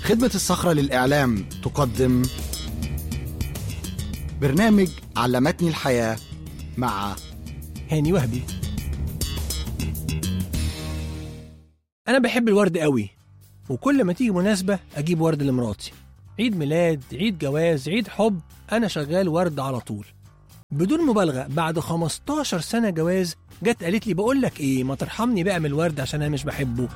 خدمة الصخرة للإعلام تقدم برنامج علمتني الحياة مع هاني وهبي أنا بحب الورد قوي وكل ما تيجي مناسبة أجيب ورد لمراتي عيد ميلاد عيد جواز عيد حب أنا شغال ورد على طول بدون مبالغة بعد 15 سنة جواز جت قالت لي بقول لك إيه ما ترحمني بقى من الورد عشان أنا مش بحبه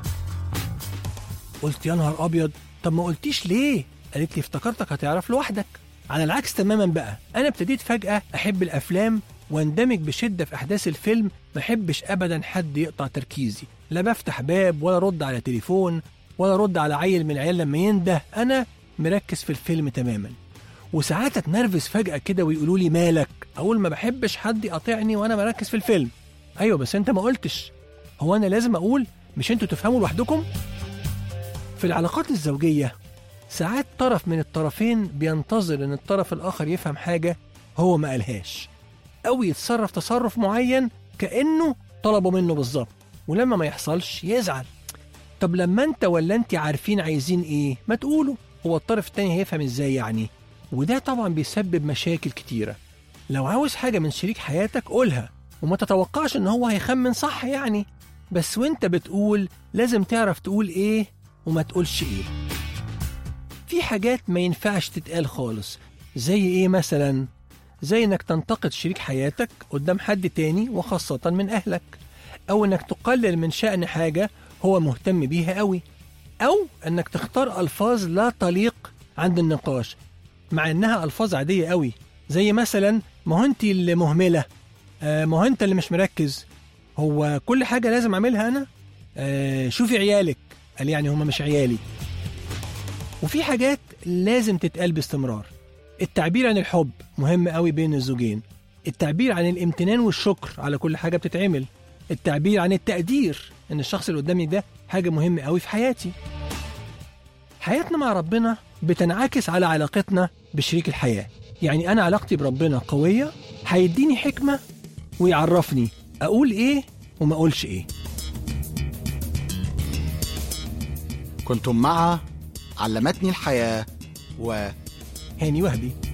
قلت يا نهار أبيض طب ما قلتيش ليه قالت لي افتكرتك هتعرف لوحدك على العكس تماما بقى أنا ابتديت فجأة أحب الأفلام واندمج بشدة في أحداث الفيلم ما أحبش أبدا حد يقطع تركيزي لا بفتح باب ولا رد على تليفون ولا رد على عيل من العيال لما ينده أنا مركز في الفيلم تماما وساعات اتنرفز فجأة كده ويقولوا لي مالك أقول ما بحبش حد يقاطعني وأنا مركز في الفيلم أيوة بس أنت ما قلتش هو أنا لازم أقول مش أنتوا تفهموا لوحدكم في العلاقات الزوجية ساعات طرف من الطرفين بينتظر ان الطرف الاخر يفهم حاجة هو ما قالهاش او يتصرف تصرف معين كأنه طلبه منه بالظبط ولما ما يحصلش يزعل طب لما انت ولا انت عارفين عايزين ايه ما تقولوا هو الطرف التاني هيفهم ازاي يعني وده طبعا بيسبب مشاكل كتيرة لو عاوز حاجة من شريك حياتك قولها وما تتوقعش ان هو هيخمن صح يعني بس وانت بتقول لازم تعرف تقول ايه وما تقولش ايه في حاجات ما ينفعش تتقال خالص زي ايه مثلا زي انك تنتقد شريك حياتك قدام حد تاني وخاصة من اهلك او انك تقلل من شأن حاجة هو مهتم بيها قوي او انك تختار الفاظ لا تليق عند النقاش مع انها الفاظ عادية قوي زي مثلا ما هو انت اللي مهملة آه ما هو انت اللي مش مركز هو كل حاجة لازم اعملها انا آه شوفي عيالك قال يعني هما مش عيالي وفي حاجات لازم تتقال باستمرار التعبير عن الحب مهم قوي بين الزوجين التعبير عن الامتنان والشكر على كل حاجة بتتعمل التعبير عن التقدير ان الشخص اللي قدامي ده حاجة مهمة قوي في حياتي حياتنا مع ربنا بتنعكس على علاقتنا بشريك الحياة يعني أنا علاقتي بربنا قوية هيديني حكمة ويعرفني أقول إيه وما أقولش إيه كنتم مع علمتني الحياة و هاني وهبي